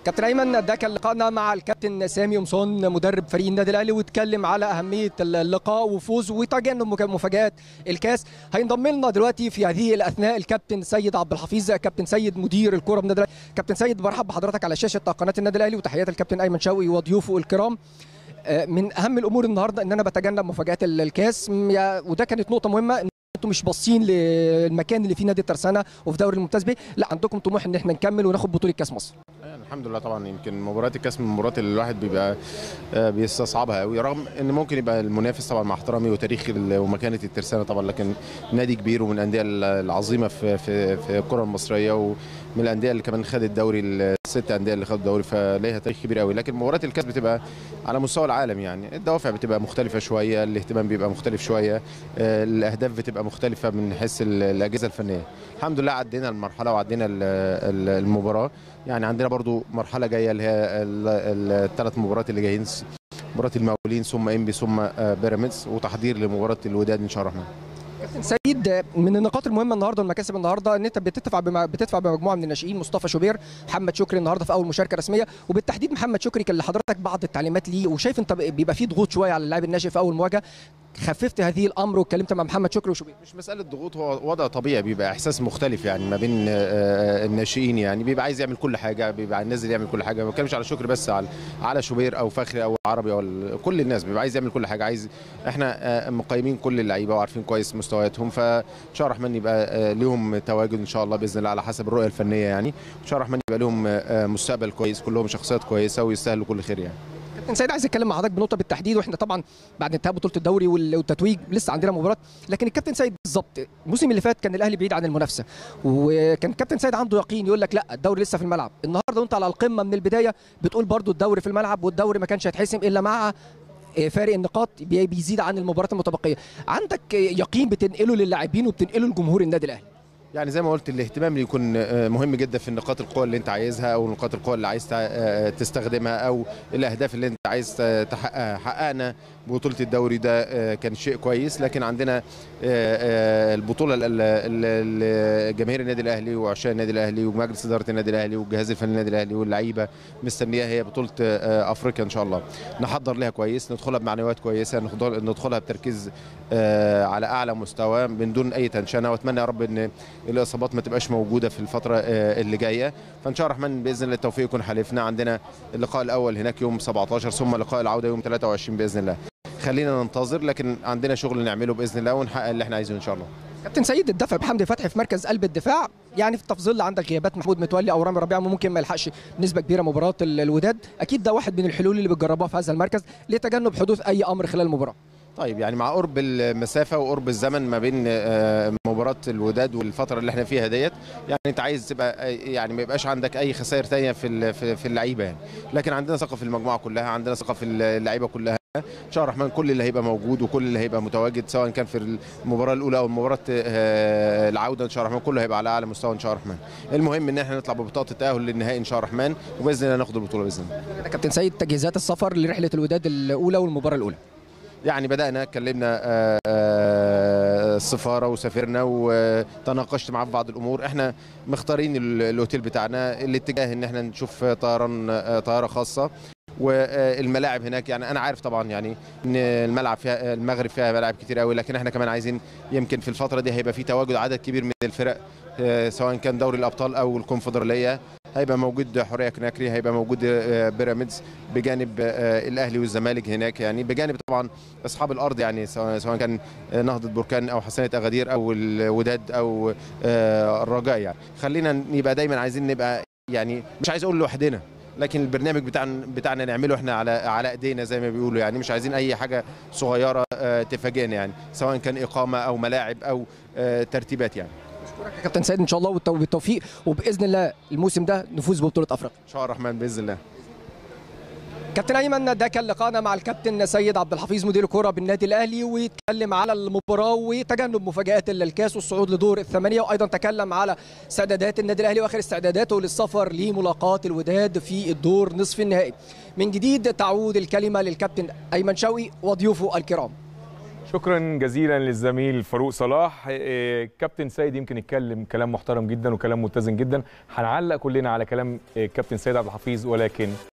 كابتن ايمن ده كان لقائنا مع الكابتن سامي قمصان مدرب فريق النادي الاهلي واتكلم على اهميه اللقاء وفوز وتجنب مك- مفاجات الكاس هينضم لنا دلوقتي في هذه الاثناء الكابتن سيد عبد الحفيظ كابتن سيد مدير الكره بالنادي الاهلي كابتن سيد برحب بحضرتك على شاشه قناه النادي الاهلي وتحيات الكابتن ايمن شوقي وضيوفه الكرام آه، من اهم الامور النهارده ان انا بتجنب مفاجات ال- الكاس م- يا- وده كانت نقطه مهمه ان انتم مش باصين للمكان اللي فيه نادي الترسانه وفي دوري الممتاز بيه لا عندكم طموح ان احنا نكمل وناخد بطوله كاس مصر يعني الحمد لله طبعا يمكن مباراه الكاس من المباريات اللي الواحد بيبقى آه، بيستصعبها قوي رغم ان ممكن يبقى المنافس طبعا مع احترامي وتاريخ ال- ومكانه الترسانه طبعا لكن نادي كبير ومن الانديه ال- العظيمه في في في الكره المصريه ومن الانديه اللي كمان خدت الدوري الست انديه اللي خدوا الدوري فليها تاريخ كبير قوي لكن مباراه الكاس بتبقى على مستوى العالم يعني الدوافع بتبقى مختلفه شويه الاهتمام بيبقى مختلف شويه آه، الاهداف بتبقى مختلفه من حيث ال- الاجهزه الفنيه الحمد لله عدينا المرحله وعدينا ال- ال- المباراه يعني عندنا برضو مرحله جايه اللي هي الثلاث مباريات اللي جايين مباراه المقاولين ثم انبي ثم آه، بيراميدز وتحضير لمباراه الوداد ان شاء الله الرحمن كابتن سيد من النقاط المهمه النهارده والمكاسب النهارده ان انت بتدفع بم... بتدفع بمجموعه من الناشئين مصطفى شوبير محمد شكري النهارده في اول مشاركه رسميه وبالتحديد محمد شكري كان لحضرتك بعض التعليمات ليه وشايف انت بيبقى فيه ضغوط شويه على اللاعب الناشئ في اول مواجهه خففت هذه الامر واتكلمت مع محمد شكري وشوبير مش مساله ضغوط هو وضع طبيعي بيبقى احساس مختلف يعني ما بين آه، الناشئين يعني بيبقى عايز يعمل كل حاجه بيبقى نازل يعمل كل حاجه ما بتكلمش على شكري بس على على شوبير او فخري او عربي او ال- كل الناس بيبقى عايز يعمل كل حاجه عايز احنا آه، مقيمين كل اللعيبه وعارفين كويس مستوياتهم فان شاء الله الرحمن يبقى آه، ليهم تواجد ان شاء الله باذن الله على حسب الرؤيه الفنيه يعني ان شاء الله الرحمن يبقى لهم آه، مستقبل كويس كلهم شخصيات كويسه ويستاهلوا كل خير يعني كابتن سيد عايز اتكلم مع حضرتك بنقطه بالتحديد واحنا طبعا بعد انتهاء بطوله الدوري وال- والتتويج لسه عندنا مباراه لكن الكابتن سيد بالظبط الموسم اللي فات كان الاهلي بعيد عن المنافسه وكان كابتن سيد عنده يقين يقول لك لا الدوري لسه في الملعب النهارده وانت على القمه من البدايه بتقول برضو الدوري في الملعب والدوري ما كانش هيتحسم الا مع آه، فارق النقاط بي- بيزيد عن المباريات المتبقيه عندك آه، يقين بتنقله للاعبين وبتنقله لجمهور النادي الاهلي يعني زي ما قلت الاهتمام يكون آه، مهم جدا في نقاط القوة اللي انت عايزها او نقاط القوة اللي عايز تع- آه، تستخدمها او الاهداف اللي انت عايز ت- تحققها حققنا بطولة الدوري ده آه، كان شيء كويس لكن عندنا آه، آه، البطولة ال- ال- ال- جماهير النادي الاهلي وعشاق النادي الاهلي ومجلس إدارة النادي الاهلي والجهاز الفني للنادي الاهلي واللعيبة مستنياها هي بطولة آه، افريقيا ان شاء الله نحضر لها كويس ندخلها بمعنويات كويسة ندخل- ندخلها بتركيز آه، على اعلى مستوى من دون اي تنشنه واتمنى يا رب ان الاصابات ما تبقاش موجوده في الفتره آه، اللي جايه فان شاء الله الرحمن باذن الله التوفيق يكون حليفنا عندنا اللقاء الاول هناك يوم 17 ثم لقاء العوده يوم 23 باذن الله خلينا ننتظر لكن عندنا شغل نعمله باذن الله ونحقق اللي احنا عايزينه ان شاء الله كابتن سيد الدفع بحمدي فتحي في مركز قلب الدفاع يعني في التفضيل عندك غيابات محمود متولي او رامي ربيعه ممكن ما يلحقش بنسبه كبيره مباراه ال- الوداد اكيد ده واحد من الحلول اللي بتجربوها في هذا المركز لتجنب حدوث اي امر خلال المباراه طيب يعني مع قرب المسافه وقرب الزمن ما بين آه، مباراه الوداد والفتره اللي احنا فيها ديت يعني انت عايز تبقى آه، يعني ما يبقاش عندك اي خسائر تانية في ال- في في اللعيبه يعني لكن عندنا ثقه في المجموعه كلها عندنا ثقه في اللعيبه كلها ان شاء الله الرحمن كل اللي هيبقى موجود وكل اللي هيبقى متواجد سواء كان في المباراه الاولى او مباراه آه، العوده ان شاء الله الرحمن كله هيبقى على اعلى مستوى ان شاء الله الرحمن المهم ان احنا نطلع ببطاقه التاهل للنهائي ان شاء الله الرحمن وباذن الله ناخد البطوله باذن الله ده كابتن سيد تجهيزات السفر لرحله الوداد الاولى والمباراه الاولى يعني بدأنا اتكلمنا آه، آه، السفارة وسافرنا وتناقشت معاه في بعض الأمور احنا مختارين ال- الأوتيل بتاعنا الاتجاه إن احنا نشوف طيران آه، طيارة خاصة والملاعب هناك يعني انا عارف طبعا يعني ان الملعب فيها المغرب فيها ملاعب كتير قوي لكن احنا كمان عايزين يمكن في الفتره دي هيبقى في تواجد عدد كبير من الفرق آه، سواء كان دوري الابطال او الكونفدراليه هيبقى موجود حوريه كناكري هيبقى موجود آه، بيراميدز بجانب آه، الاهلي والزمالك هناك يعني بجانب طبعا اصحاب الارض يعني سواء سواء كان آه، نهضه بركان او حسنيه اغادير او الوداد او آه، الرجاء يعني خلينا يبقى دايما عايزين نبقى يعني مش عايز اقول لوحدنا لكن البرنامج بتاعنا بتاعنا نعمله احنا على على ايدينا زي ما بيقولوا يعني مش عايزين اي حاجه صغيره آه، تفاجئنا يعني سواء كان اقامه او ملاعب او آه، ترتيبات يعني اشكرك يا كابتن سيد ان شاء الله والتو- بالتوفيق وباذن الله الموسم ده نفوز ببطوله افريقيا ان شاء الله الرحمن باذن الله كابتن ايمن ده كان لقاءنا مع الكابتن سيد عبد الحفيظ مدير الكره بالنادي الاهلي ويتكلم على المباراه وتجنب مفاجات الكاس والصعود لدور الثمانيه وايضا تكلم على استعدادات النادي الاهلي واخر استعداداته للسفر لملاقاه الوداد في الدور نصف النهائي من جديد تعود الكلمه للكابتن ايمن شوقي وضيوفه الكرام شكرا جزيلا للزميل فاروق صلاح إيه، كابتن سيد يمكن يتكلم كلام محترم جدا وكلام متزن جدا هنعلق كلنا على كلام إيه، كابتن سيد عبد الحفيظ ولكن